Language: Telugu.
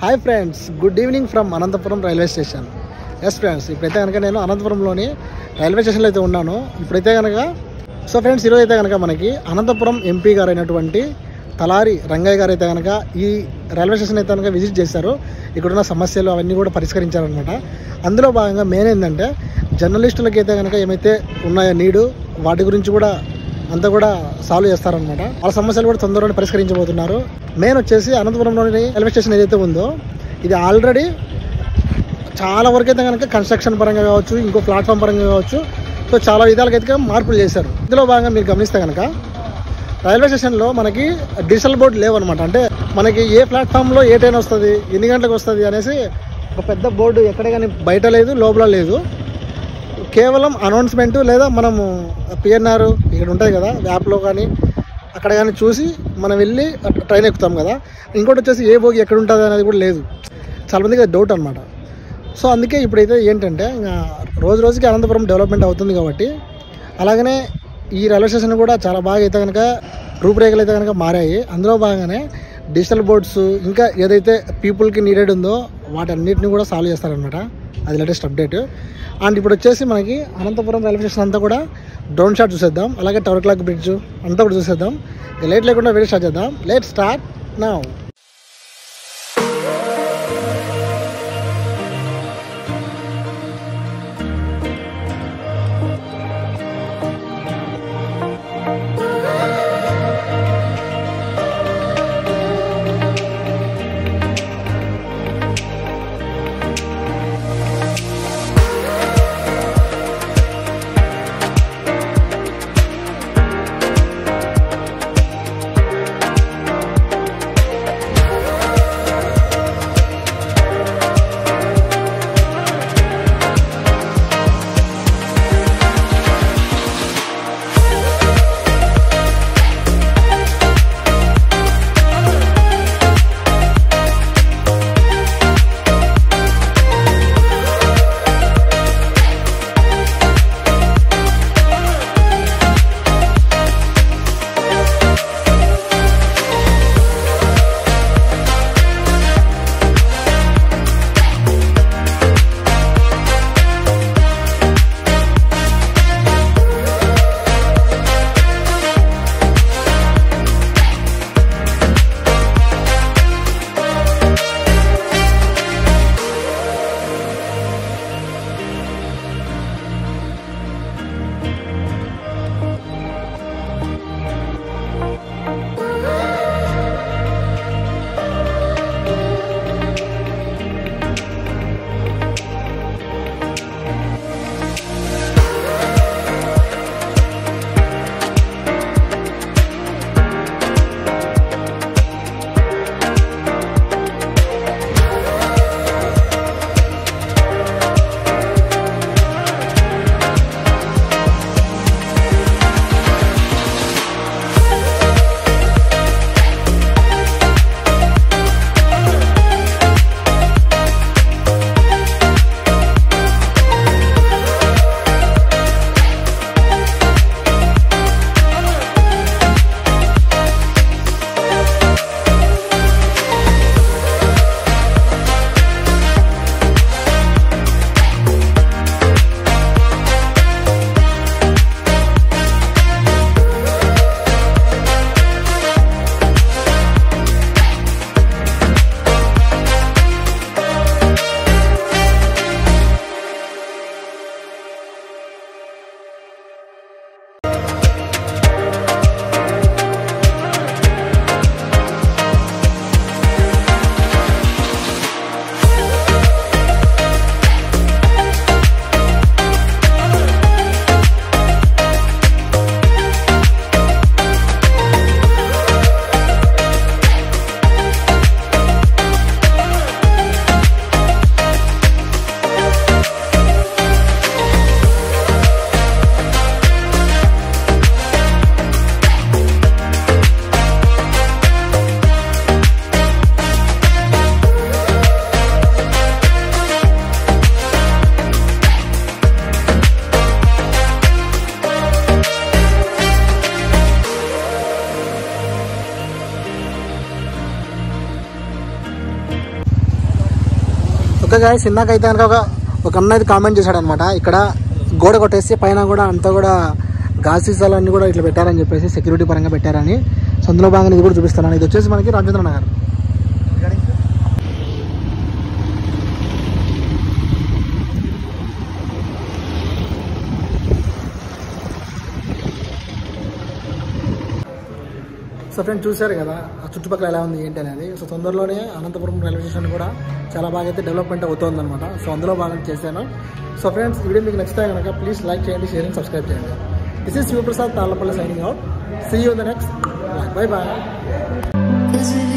hi friends good evening from Anantapuram railway station yes friends ఇప్పుడైతే కనుక నేను అనంతపురంలోని రైల్వే స్టేషన్లో అయితే ఉన్నాను ఇప్పుడైతే కనుక సో ఫ్రెండ్స్ ఈరోజు అయితే కనుక మనకి అనంతపురం ఎంపీ గారు అయినటువంటి తలారి రంగయ్య గారు అయితే కనుక ఈ రైల్వే స్టేషన్ అయితే కనుక విజిట్ చేశారు ఇక్కడున్న సమస్యలు అవన్నీ కూడా పరిష్కరించారనమాట అందులో భాగంగా మెయిన్ ఏంటంటే జర్నలిస్టులకి అయితే కనుక ఏమైతే ఉన్నాయో నీడు వాటి గురించి కూడా అంతా కూడా సాల్వ్ చేస్తారనమాట వాళ్ళ సమస్యలు కూడా తొందరగా పరిష్కరించబోతున్నారు మెయిన్ వచ్చేసి అనంతపురంలోని రైల్వే స్టేషన్ ఏదైతే ఉందో ఇది ఆల్రెడీ చాలా వరకు అయితే కనుక కన్స్ట్రక్షన్ పరంగా కావచ్చు ఇంకో ప్లాట్ఫామ్ పరంగా కావచ్చు సో చాలా విధాలుగా అయితే మార్పులు చేశారు ఇందులో భాగంగా మీరు గమనిస్తే కనుక రైల్వే స్టేషన్లో మనకి డిజిటల్ బోర్డు లేవన్నమాట అంటే మనకి ఏ ప్లాట్ఫామ్లో ఏ ట్రైన్ వస్తుంది ఎన్ని గంటలకు వస్తుంది అనేసి ఒక పెద్ద బోర్డు ఎక్కడ కానీ బయట లేదు లోపల లేదు కేవలం అనౌన్స్మెంట్ లేదా మనము పిఎన్ఆర్ ఇక్కడ ఉంటుంది కదా యాప్లో కానీ అక్కడ కానీ చూసి మనం వెళ్ళి ట్రైన్ ఎక్కుతాం కదా ఇంకోటి వచ్చేసి ఏ బోగి ఎక్కడ ఉంటుంది అనేది కూడా లేదు చాలా మందికి డౌట్ అనమాట సో అందుకే ఇప్పుడైతే ఏంటంటే ఇంకా రోజు రోజుకి అనంతపురం డెవలప్మెంట్ అవుతుంది కాబట్టి అలాగనే ఈ రైల్వే స్టేషన్ కూడా చాలా బాగా అయితే కనుక రూపురేఖలు అయితే కనుక మారాయి అందులో భాగంగానే డిజిటల్ బోర్డ్స్ ఇంకా ఏదైతే పీపుల్కి నీడెడ్ ఉందో వాటన్నిటిని కూడా సాల్వ్ చేస్తారనమాట అది లేటెస్ట్ అప్డేట్ అండ్ ఇప్పుడు వచ్చేసి మనకి అనంతపురం రైల్వే స్టేషన్ అంతా కూడా డ్రోన్ షాట్ చూసేద్దాం అలాగే టవర్ క్లాక్ బ్రిడ్జ్ అంతా కూడా చూసేద్దాం ఇక లేట్ లేకుండా వీడియో స్టార్ట్ చేద్దాం లేట్ స్టార్ట్ నా ఒక గాయ చిన్నకైతే కనుక ఒక ఒక అన్న అయితే కామెంట్ చేశాడు అనమాట ఇక్కడ గోడ కొట్టేసి పైన కూడా అంతా కూడా గాజు సీసాలన్నీ కూడా ఇట్లా పెట్టారని చెప్పేసి సెక్యూరిటీ పరంగా పెట్టారని సో అందులో భాగంగా ఇది కూడా చూపిస్తున్నాను ఇది వచ్చేసి మనకి రాజేంద్ర నగర్ సో ఫ్రెండ్స్ చూశారు కదా ఆ చుట్టుపక్కల ఎలా ఉంది ఏంటి అనేది సో తొందరలోనే అనంతపురం రైల్వే స్టేషన్ కూడా చాలా బాగా అయితే డెవలప్మెంట్ అవుతుంది అనమాట సో అందులో బాగా చేశాను సో ఫ్రెండ్స్ ఈ వీడియో మీకు నచ్చితే కనుక ప్లీజ్ లైక్ చేయండి షేర్ అండ్ సబ్స్క్రైబ్ చేయండి this is Shivaprasad Tallapalli signing out see you the next bye bye Cause we